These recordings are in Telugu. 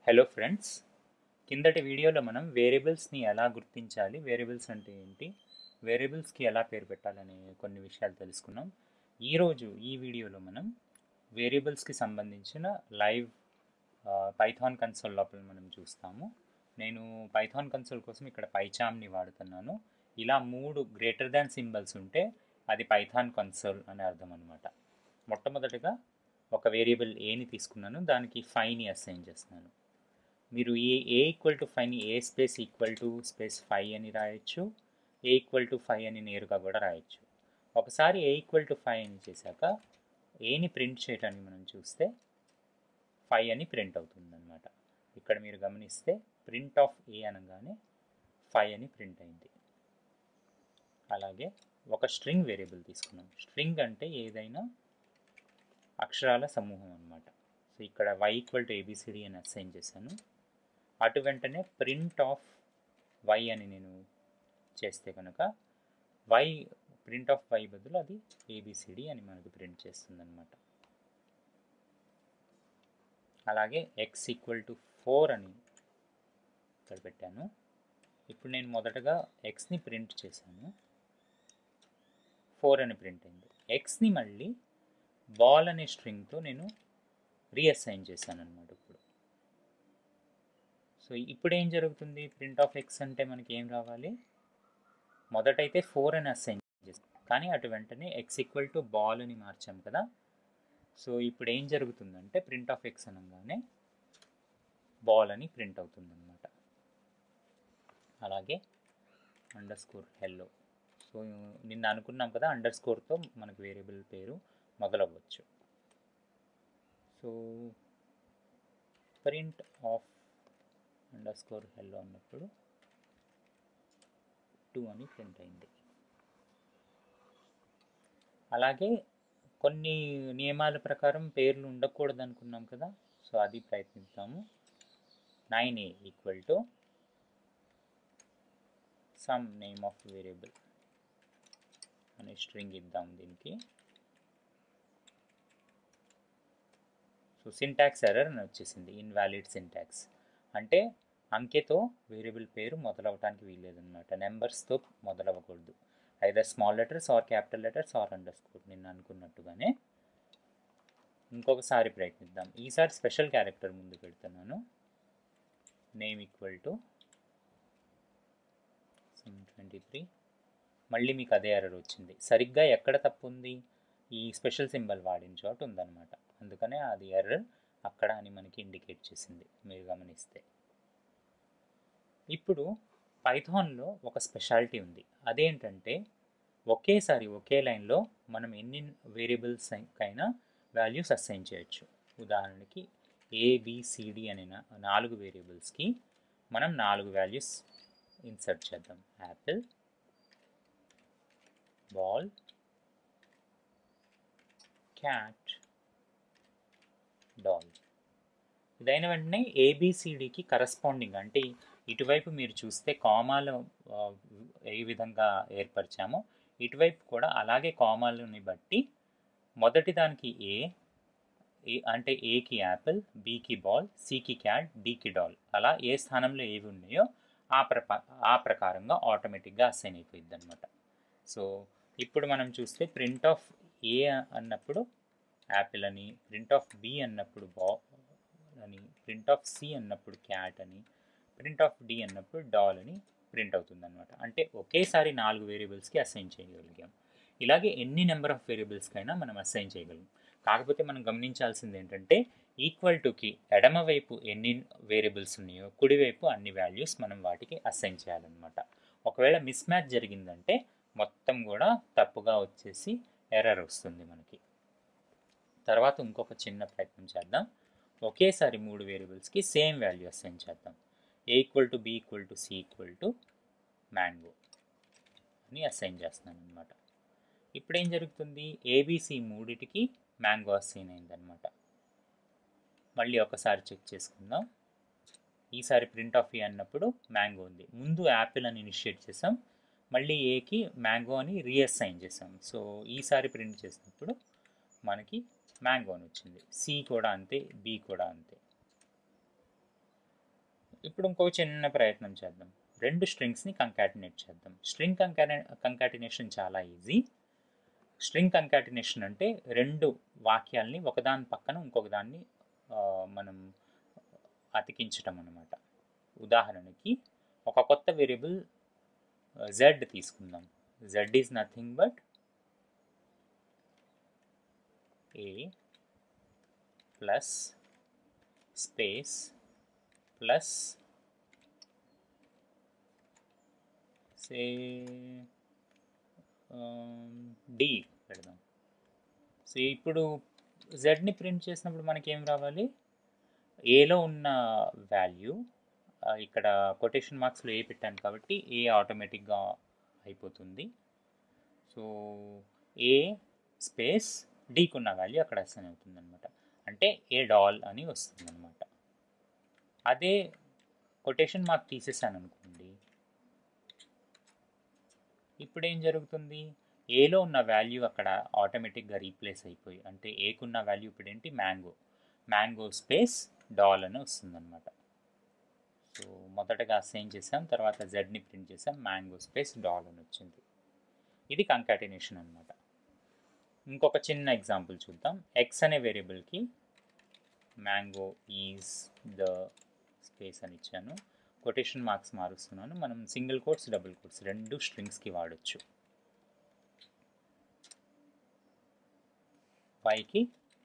హలో ఫ్రెండ్స్ కిందటి వీడియోలో మనం వేరియబుల్స్ని ఎలా గుర్తించాలి వేరియబుల్స్ అంటే ఏంటి వేరియబుల్స్కి ఎలా పేరు పెట్టాలనే కొన్ని విషయాలు తెలుసుకున్నాం ఈరోజు ఈ వీడియోలో మనం వేరియబుల్స్కి సంబంధించిన లైవ్ పైథాన్ కన్సోల్ లోపల మనం చూస్తాము నేను పైథాన్ కన్సోల్ కోసం ఇక్కడ పైచామ్ని వాడుతున్నాను ఇలా మూడు గ్రేటర్ దాన్ సింబల్స్ ఉంటే అది పైథాన్ కన్సోల్ అని అర్థం అనమాట మొట్టమొదటిగా ఒక వేరియబుల్ ఏని తీసుకున్నాను దానికి ఫైవ్ని అసైన్ చేస్తున్నాను మీరు ఏ ఏ ఈక్వల్ టు ఫైవ్ని A space equal to space five అని రాయొచ్చు ఏ ఈక్వల్ టు ఫైవ్ అని నేరుగా కూడా రాయొచ్చు ఒకసారి ఏ ఈక్వల్ టు ఫైవ్ అని చేశాక ఏని ప్రింట్ చేయడానికి మనం చూస్తే ఫైవ్ అని ప్రింట్ అవుతుంది అనమాట ఇక్కడ మీరు గమనిస్తే ప్రింట్ ఆఫ్ ఏ అనగానే ఫైవ్ అని ప్రింట్ అయింది అలాగే ఒక స్ట్రింగ్ వేరియబుల్ తీసుకున్నాం స్ట్రింగ్ అంటే ఏదైనా అక్షరాల సమూహం అనమాట సో ఇక్కడ వై ఈక్వల్ టు ఏబిసిడి అని అసైన్ చేశాను అటు వెంటనే ప్రింట్ ఆఫ్ వై అని నేను చేస్తే కనుక వై ప్రింట్ ఆఫ్ వై బదులు అది ఏబిసిడి అని మనకు ప్రింట్ చేస్తుంది అనమాట అలాగే ఎక్స్ ఈక్వల్ టు ఫోర్ అని ఇక్కడ పెట్టాను ఇప్పుడు నేను మొదటగా ఎక్స్ని ప్రింట్ చేశాను ఫోర్ అని ప్రింట్ అయింది ఎక్స్ని మళ్ళీ బాల్ అనే స్ట్రింగ్తో నేను రీఅసైన్ చేశాను అనమాట ఇప్పుడు సో ఇప్పుడు ఏం జరుగుతుంది ప్రింట్ ఆఫ్ ఎక్స్ అంటే మనకి ఏం రావాలి మొదటైతే ఫోర్ అని అసైన్ చేస్తాం కానీ అటు వెంటనే ఎక్స్ ఈక్వల్ టు బాల్ అని మార్చాం కదా సో ఇప్పుడు ఏం జరుగుతుందంటే ప్రింట్ ఆఫ్ ఎక్స్ అనగానే బాల్ అని ప్రింట్ అవుతుంది అనమాట అలాగే అండర్ స్కోర్ హెల్లో సో నిన్న అనుకున్నాం కదా అండర్ స్కోర్తో మనకు వేరియబుల్ పేరు మొదలవ్వచ్చు so print of under score hello అన్నప్పుడు టూ అని ప్రింట్ అయింది అలాగే కొన్ని నియమాల ప్రకారం పేర్లు ఉండకూడదు అనుకున్నాం కదా సో అది ప్రయత్నిద్దాము nine A equal to some name of variable అనే స్ట్రింగ్ ఇద్దాం దీనికి సో సింటాక్స్ ఎర్రర్ అని వచ్చేసింది ఇన్వాలిడ్ సింటాక్స్ అంటే అంకెతో వేరియబుల్ పేరు మొదలవటానికి వీల్లేదన్నమాట నెంబర్స్తో మొదలవ్వకూడదు either small letters or capital letters or under score నిన్న అనుకున్నట్టుగానే ఇంకొకసారి ప్రయత్నిద్దాం ఈసారి స్పెషల్ క్యారెక్టర్ ముందు పెడుతున్నాను name equal to twenty three మళ్ళీ మీకు అదే ఎర్రర్ వచ్చింది సరిగ్గా ఎక్కడ తప్పు ఉంది ఈ స్పెషల్ సింబల్ వాడిన చోట ఉందన్నమాట అందుకనే అది ఎర్రర్ అక్కడ అని మనకి ఇండికేట్ చేసింది మీరు గమనిస్తే ఇప్పుడు పైథాన్లో ఒక స్పెషాలిటీ ఉంది అదేంటంటే ఒకేసారి ఒకే లైన్లో మనం ఎన్ని వేరియబుల్స్ అయినా వాల్యూస్ అసైన్ చేయొచ్చు ఉదాహరణకి ఏబిసిడి అనే నాలుగు వేరియబుల్స్కి మనం నాలుగు వాల్యూస్ ఇన్సర్ట్ చేద్దాం యాపిల్ బాల్ క్యాట్ డాల్ ఇదైన వెంటనే ఏబిసిడికి కరస్పాండింగ్ అంటే ఇటువైపు మీరు చూస్తే కామాలు ఏ విధంగా ఏర్పరిచామో ఇటువైపు కూడా అలాగే కామాలని బట్టి మొదటి దానికి ఏ ఏ అంటే ఏకి యాపిల్ బీకి బాల్ సికి క్యాట్ డీకి డాల్ అలా ఏ స్థానంలో ఏవి ఉన్నాయో ఆ ప్రప ఆ ప్రకారంగా ఆటోమేటిక్గా అసైన్ అయిపోయింది అనమాట సో ఇప్పుడు మనం చూస్తే ప్రింట్ ఆఫ్ ఏ అన్నప్పుడు యాపిల్ అని ప్రింట్ ఆఫ్ బి అన్నప్పుడు బా అని ప్రింట్ ఆఫ్ సి అన్నప్పుడు క్యాట్ అని ప్రింట్ ఆఫ్ డి అన్నప్పుడు డాల్ అని ప్రింట్ అవుతుంది అనమాట అంటే ఒకేసారి నాలుగు వేరియబుల్స్కి అసైన్ చేయగలిగాం ఇలాగే ఎన్ని నెంబర్ ఆఫ్ వేరియబుల్స్కైనా మనం అసైన్ చేయగలం కాకపోతే మనం గమనించాల్సింది ఏంటంటే ఈక్వల్ టుకి ఎడమవైపు ఎన్ని వేరియబుల్స్ ఉన్నాయో కుడివైపు అన్ని వాల్యూస్ మనం వాటికి అసైన్ చేయాలన్నమాట ఒకవేళ మిస్ మ్యాచ్ జరిగిందంటే మొత్తం కూడా తప్పుగా వచ్చేసి ఎర్రర్ వస్తుంది మనకి తర్వాత ఇంకొక చిన్న ప్రయత్నం చేద్దాం ఒకేసారి మూడు వేరియబుల్స్కి సేమ్ వాల్యూ అసైన్ చేద్దాం A equal to B equal to C equal to mango అని అసైన్ చేస్తున్నాను అనమాట ఇప్పుడు ఏం జరుగుతుంది ఏబిసి మూడిటికి మ్యాంగో అసైన్ అయిందనమాట మళ్ళీ ఒకసారి చెక్ చేసుకుందాం ఈసారి ప్రింట్ ఆఫ్ ఏ అన్నప్పుడు మ్యాంగో ఉంది ముందు యాపిల్ అని ఇనిషియేట్ చేసాం మళ్ళీ ఏకి మ్యాంగో అని రీఅసైన్ చేసాం సో ఈసారి ప్రింట్ చేసినప్పుడు మనకి మ్యాంగో అని వచ్చింది సి కూడా అంతే బి కూడా అంతే ఇప్పుడు ఇంకొక చిన్న ప్రయత్నం చేద్దాం రెండు స్ట్రింగ్స్ని కంకాటినేట్ చేద్దాం స్ట్రింగ్ కంకాటి కంకాటినేషన్ చాలా ఈజీ స్ట్రింగ్ కంకాటినేషన్ అంటే రెండు వాక్యాల్ని ఒకదాని పక్కన ఇంకొక దాన్ని ఆ, మనం అతికించటం అన్నమాట ఉదాహరణకి ఒక కొత్త వేరియబుల్ జెడ్ తీసుకుందాం Z is nothing but A plus space plus say D పెడదాం సో ఇప్పుడు జెడ్ని ప్రింట్ చేసినప్పుడు మనకి ఏం రావాలి ఏలో ఉన్న వాల్యూ ఇక్కడ కొటేషన్ మార్క్స్లో ఏ పెట్టాను కాబట్టి ఏ ఆటోమేటిక్గా అయిపోతుంది సో ఏ స్పేస్ డీకి ఉన్న వాల్యూ అక్కడ అసైన్ అవుతుంది అనమాట అంటే ఏ డాల్ అని వస్తుంది అనమాట అదే కొటేషన్ మార్క్ తీసేసాను అనుకోండి ఇప్పుడు ఏం జరుగుతుంది ఏలో ఉన్న వాల్యూ అక్కడ ఆటోమేటిక్గా రీప్లేస్ అయిపోయి అంటే ఏకున్న వాల్యూ ఇప్పుడు ఏంటి మ్యాంగో మ్యాంగో స్పేస్ డాల్ అని వస్తుందన్నమాట సో మొదటగా అసైన్ చేసాం తర్వాత జెడ్ని ప్రింట్ చేసాం మ్యాంగో స్పేస్ డాల్ అని వచ్చింది ఇది కంకాటినేషన్ అనమాట ఇంకొక చిన్న ఎగ్జాంపుల్ చూద్దాం ఎక్స్ అనే వేరియబుల్కి మ్యాంగో ఈజ్ ద స్పేస్ అని ఇచ్చాను కొటేషన్ మార్క్స్ మారుస్తున్నాను మనం సింగిల్ కోట్స్ డబుల్ కోట్స్ రెండు స్ట్రింగ్స్కి వాడచ్చు వైకి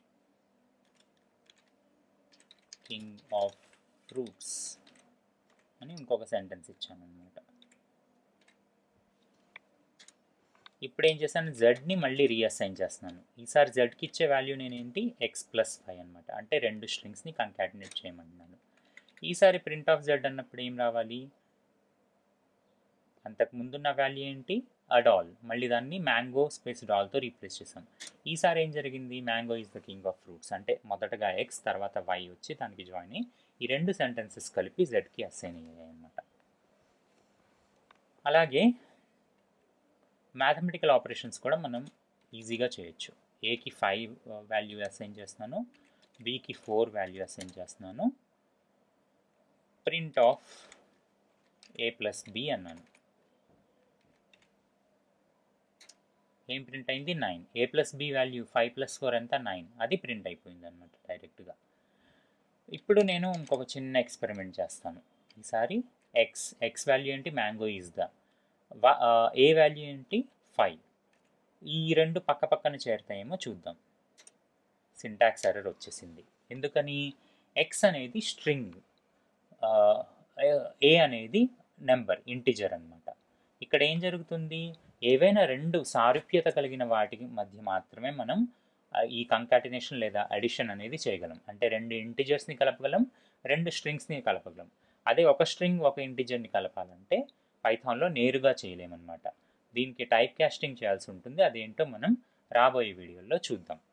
కింగ్ ఆఫ్ ఫ్రూట్స్ అని ఇంకొక సెంటెన్స్ ఇచ్చాను అనమాట ఇప్పుడు ఏం చేశాను జెడ్ని మళ్ళీ రీఅసైన్ చేస్తున్నాను ఈసారి జెడ్కి ఇచ్చే వాల్యూ నేను ఏంటి ఎక్స్ ప్లస్ ఫైవ్ అనమాట అంటే రెండు స్ట్రింగ్స్ని కంకాటినేట్ చేయమంటున్నాను ఈసారి ప్రింట్ ఆఫ్ జెడ్ అన్నప్పుడు ఏం రావాలి అంతకు ముందున్న వాల్యూ ఏంటి అడాల్ మళ్ళీ దాన్ని మ్యాంగో స్పేస్ డాల్తో రీప్లేస్ చేసాం ఈసారి ఏం జరిగింది mango is the king of fruits అంటే మొదటగా ఎక్స్ తర్వాత వై వచ్చి దానికి జాయిన్ అయ్యి ఈ రెండు సెంటెన్సెస్ కలిపి జెడ్కి అసైన్ అయ్యాయి అనమాట అలాగే మ్యాథమెటికల్ ఆపరేషన్స్ కూడా మనం ఈజీగా చేయొచ్చు ఏకి ఫైవ్ వాల్యూ అసైన్ చేస్తున్నాను బికి ఫోర్ వాల్యూ అసైన్ చేస్తున్నాను print of A plus B అన్నాను ఏం ప్రింట్ అయింది nine A plus B value five plus four ఎంత నైన్ అది ప్రింట్ అయిపోయింది అనమాట డైరెక్ట్గా ఇప్పుడు నేను ఇంకొక చిన్న ఎక్స్పెరిమెంట్ చేస్తాను ఈసారి ఎక్స్ ఎక్స్ వాల్యూ ఏంటి mango is the A value ఏంటి ఫైవ్ ఈ రెండు పక్క పక్కన చేరుతాయేమో చూద్దాం సింటాక్స్ ఎర్రర్ వచ్చేసింది ఎందుకని ఎక్స్ అనేది స్ట్రింగ్ ఏ అనేది నెంబర్ ఇంటిజర్ అనమాట ఇక్కడ ఏం జరుగుతుంది ఏవైనా రెండు సారూప్యత కలిగిన వాటి మధ్య మాత్రమే మనం ఆ, ఈ కంకాటినేషన్ లేదా అడిషన్ అనేది చేయగలం అంటే రెండు ఇంటిజర్స్ని కలపగలం రెండు స్ట్రింగ్స్ని కలపగలం అదే ఒక స్ట్రింగ్ ఒక ఇంటిజర్ని కలపాలంటే పైథాన్లో నేరుగా చేయలేమన్నమాట దీనికి టైప్ కాస్టింగ్ చేయాల్సి ఉంటుంది అదేంటో మనం రాబోయే వీడియోలో చూద్దాం